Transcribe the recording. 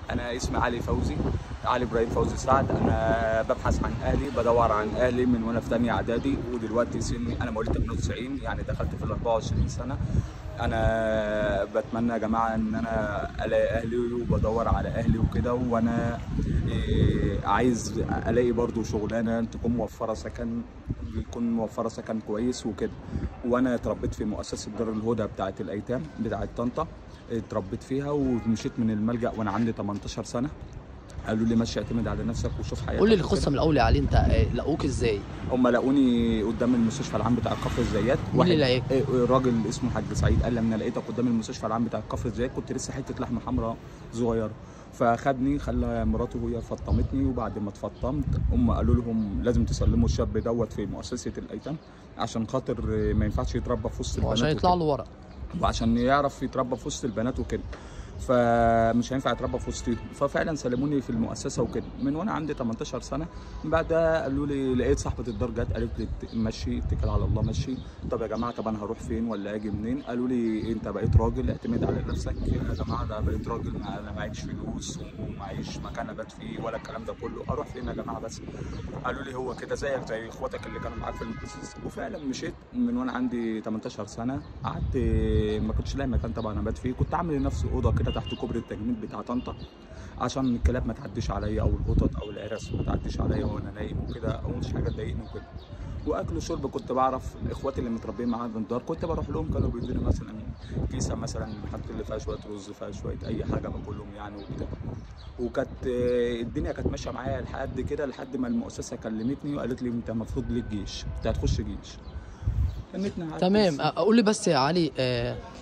انا اسمي علي فوزي علي ابراهيم فوزي سعد انا ببحث عن اهلي بدور عن اهلي من وانا في ثانيه اعدادي ودلوقتي سني انا مواليد 98 يعني دخلت في ال 24 سنه انا بتمنى يا جماعه ان انا الاقي اهلي وبدور على اهلي وكده وانا إيه، عايز الاقي برضو شغلانه تكون موفره سكن يكون موفره سكن كويس وكده وانا اتربيت في مؤسسه دار الهدى بتاعه الايتام بتاعه طنطا اتربيت فيها ومشيت من الملجا وانا عندي 18 سنه قالوا لي ماشي اعتمد على نفسك وشوف حياتك قول لي وكده. القصه من الاول يا علي انت آه، لقوك ازاي هم لقوني قدام المستشفى العام بتاع كفر الزيات مين اللي لقاك؟ إيه، راجل اسمه حاج سعيد قال لي انا لقيتك قدام المستشفى العام بتاع كفر الزيات كنت لسه حته لحمه حمراء صغيره فخدني خلى مراته وهي فطمتني وبعد ما اتفطمت هم قالوا لهم لازم تسلموا الشاب دوت في مؤسسه الايتام عشان خاطر ما ينفعش يتربى في وسط البنات عشان وكده. يطلع له ورق وعشان يعرف يتربى في وسط البنات وكده فمش هينفع يتربى في وسطهم ففعلا سلموني في المؤسسه وكده من وانا عندي 18 سنه بعدها قالوا لي لقيت صاحبه الدار جت قالت لي مشي اتكل على الله مشي طب يا جماعه طب انا هروح فين ولا اجي منين قالوا لي انت بقيت راجل اعتمد على نفسك يا جماعه ده بقيت راجل ما- انا معيش فلوس ومعيش مكان ابات فيه ولا الكلام ده كله اروح فين يا جماعه بس قالوا لي هو كده زيك زي اخواتك اللي كانوا معاك في المؤسسه وفعلا مشيت من وانا عندي 18 سنه قعدت ما كنتش لاقي مكان طبعا ابات فيه كنت عامل لنفسي اوضه كده تحت كوبري التجميل بتاع طنطا عشان الكلاب ما تعديش عليا او القطط او العرس ما تعديش عليا وانا نايم وكده او مش حاجه تضايقني وكده واكل وشرب كنت بعرف اخواتي اللي متربيين معايا في الدار كنت بروح لهم كانوا بيدوني مثلا كيسه مثلا حاطط لي فيها شويه رز فيها شويه اي حاجه باكلهم يعني وكده وكانت آه، الدنيا كانت ماشيه معايا لحد كده لحد ما المؤسسه كلمتني وقالت لي انت المفروض ليك جيش انت هتخش جيش كلمتني عادي تمام بس. آه، قول لي بس يا علي آه،